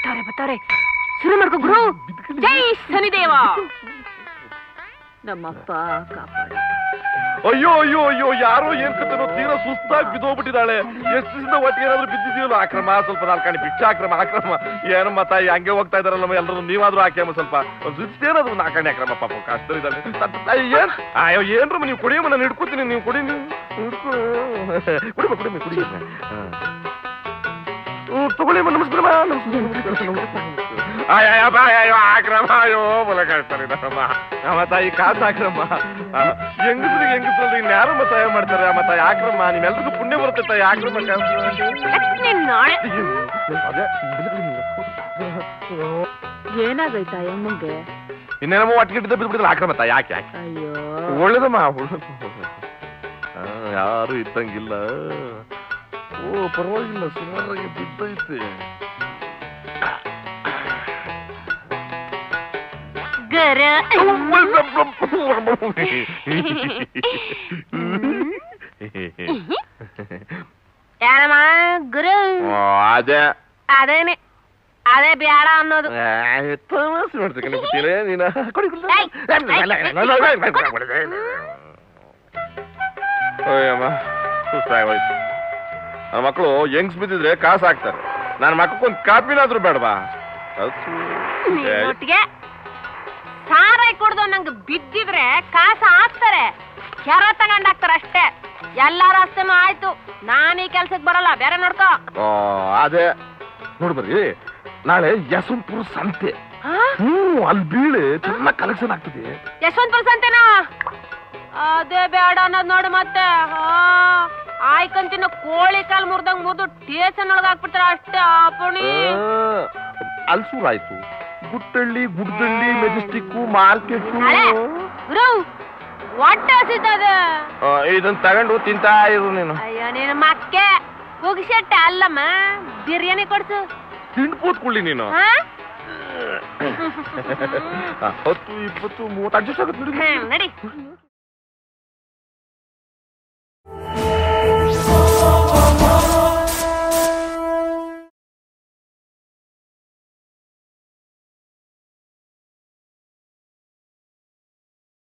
ಬತ್ತಾರೆ ಬತ್ತಾರೆ ಶುರು ಮಾಡ್ಕೋ ಗುರು ಜೈ ಶನಿದೇವ ನಮ್ಮಪ್ಪ ಕಾಪಾಡು ಅಯ್ಯೋ ಅಯ್ಯೋ ಅಯ್ಯೋ ಯಾರೋ ಏನ್ ಕತ್ತನೋ ತೀರಾ ಸುಸ್ತಾಗಿ ಬಿದ್ದೋಗ್ಬಿಟ್ಟಿದ್ದಾಳೆ ಎಷ್ಟು ದಿವಸದ ಒಟ್ಟಿಗೆ ಏನಾದ್ರು ಬಿದ್ದಿದೀವಲ್ಲ ಆಕ್ರಮ ಸ್ವಲ್ಪ ನಾಲ್ಕಣಿ ಭಿಕ್ಷ ಆಕ್ರಮ ಆಕ್ರಮ ಏನಮ್ಮ ತಾಯಿ ಹಂಗೆ ಹೋಗ್ತಾ ಇದಾರಲ್ಲಮ್ಮ ಎಲ್ಲರೂ ನೀವಾದ್ರೂ ಹಾಕ್ಯಮ್ಮ ಸ್ವಲ್ಪ ಒಂದು ಏನಾದ್ರು ನಾಲ್ಕಣಿ ಆಕ್ರಮ ಪಾಪ ಕಷ್ಟದಿದ್ದಾರೆ ಏನ್ ಅಯ್ಯೋ ಏನ್ರಮ್ಮ ನೀವು ಕುಡಿಯಮ್ಮ ನಾನು ಹಿಡ್ಕೊತೀನಿ ನೀವು ಕುಡಿ ನೀವು ಹಿಡ್ಕೊ. ಕುಡಿಮ ಕುಡಿಮ ಕುಡಿ ಹ್ಮ್ ತಗೊಳ್ಳಿಮ್ಮ ನಮಸ್ಕಾರ ನಮಸ್ಕಾರ ಅಯ್ಯಪ್ಪ ಅಯ್ಯೋ ಆಕ್ರಮ ಅಯ್ಯೋ ಬಲ ಕಳ್ತಾರೆ ನಮ್ಮ ತಾಯಿ ಕಾಸು ಆಕ್ರಮ ಹೆಂಗಸ್ರಿಗೆ ಹೆಂಗಸ್ರಲ್ಲಿ ಇನ್ಯಾರಮ್ಮ ಸಹಾಯ ಮಾಡ್ತಾರೆ ಅಮ್ಮ ತಾಯಿ ಆಕ್ರಮ ನಿಮ್ಮೆಲ್ರಿಗೂ ಪುಣ್ಯ ಬರುತ್ತೆ ತಾಯಿ ಆಕ್ರಮ ನಿನ್ ನಾಳೆ ಅದೇ ಏನಾಗೈತಾ ಅಮ್ಮಂಗೆ ಇನ್ನೇನಮ್ಮ ಒಟ್ಟಿಗೆ ಬಿದ್ದು ಬಿದ್ಬಿಟ್ಟಿಲ್ಲ ಆಕ್ರಮ ತಾಯಿ ಯಾಕೆ ಯಾಕೆ ಅಯ್ಯೋ ಒಳ್ಳೇದಮ್ಮ ಒಳ್ಳೇದು ಆ, ಯಾರು ಇದ್ದಂಗಿಲ್ಲ ಓ ಪರವಾಗಿಲ್ಲ ಸುಮಾರಾಗಿ ಬಿದ್ದೈತೆ ಗರ ಏನಮ್ಮ ಗುರು ಓ, ಅದೇ ಅದೇನೆ ಅದೇ ಬೇಡ ಅನ್ನೋದು ಏ, ತಮಾಷೆ ಮಾಡ್ತೀನಿ ಬಿಟ್ಟಿಲ್ಲ ನೀನು ಕೊಡಿ ಕೊಡಿ. ಏಯ್, ಅಯ್ಯಮ್ಮ ಸುಸ್ತಾಗೋಯ್ತು ನನ್ನ ಮಕ್ಕಳು ಹೆಂಗ್ಸ್ ಬಿದ್ದಿದ್ರೆ ಕಾಸು ಹಾಕ್ತಾರೆ ನನ್ನ ಮಕ್ಕಳಿಗೊಂದು ಕಾಪಿನಾದ್ರೂ ಬೇಡವಾ ಒಟ್ಟಿಗೆ ಸಾರಾಯಿ ಕುಡ್ದು ನಂಗೆ ಬಿದ್ದಿದ್ರೆ ಕಾಸ ಹಾಕ್ತಾರೆ ಕೆರ ತಗೊಂಡ್ ಹಾಕ್ತಾರೆ ಅಷ್ಟೇ ಎಲ್ಲಾರ ಅಷ್ಟೇನು ಆಯ್ತು ನಾನ್ ಈ ಕೆಲ್ಸಕ್ ಬರಲ್ಲ ಬೇರೆ ನೋಡ್ಕೋ ಅದೇ ನೋಡಿ ಬರ್ರಿ ನಾಳೆ ಯಶವಂತಪುರ ಸಂತೆ ಹಾ? ಹ್ಮ್ ಅಲ್ಲಿ ಬೀಳೆ ಚೆನ್ನಾಗಿ ಕಲೆಕ್ಷನ್ ಆಗ್ತದೆ ಯಶವಂತಪುರ ಸಂತೆನಾ ಅದೇ ಬೇಡ ಅನ್ನೋದ್ ನೋಡು ಮತ್ತೆ ಆಯ್ಕಂತಿನ ಕೋಳಿ ಕಾಲ್ ಮುರ್ದಂಗ್ ಮುರ್ದು ಟೇಷನ್ ಒಳಗ್ ಹಾಕ್ಬಿಡ್ತಾರ ಅಷ್ಟೇ ಅಪ್ಪಣಿ ಅಲ್ಸೂರ್ ಆಯ್ತು ಗುಟ್ಟಳ್ಳಿ ಗುಡ್ಡಳ್ಳಿ ಮೆಜೆಸ್ಟಿಕ್ ಮಾರ್ಕೆಟ್ ಹಳೆ. ಗುರು ಹೊಟ್ಟೆ ಹಸಿತದೆ ಇದನ್ನ ತಗೊಂಡು ತಿಂತಾ ಇರು ನೀನು ಅಯ್ಯೋ ನೀನು ಮಕ್ಕೆ ಪುಗ್ಸೆಟ್ಟೆ ಅಲ್ಲಮ್ಮ ಬಿರಿಯಾನಿ ಕೊಡ್ಸು ತಿಂದು ಕೂತ್ಕೊಳ್ಳಿ ನೀನು ಹಾ ಹತ್ತು ಇಪ್ಪತ್ತು ಮೂವತ್ತು ಅಡ್ಜಸ್ಟ್ ಆಗುತ್ತೆ ನೋಡಿ ಹ್ಮ್, ನಡಿ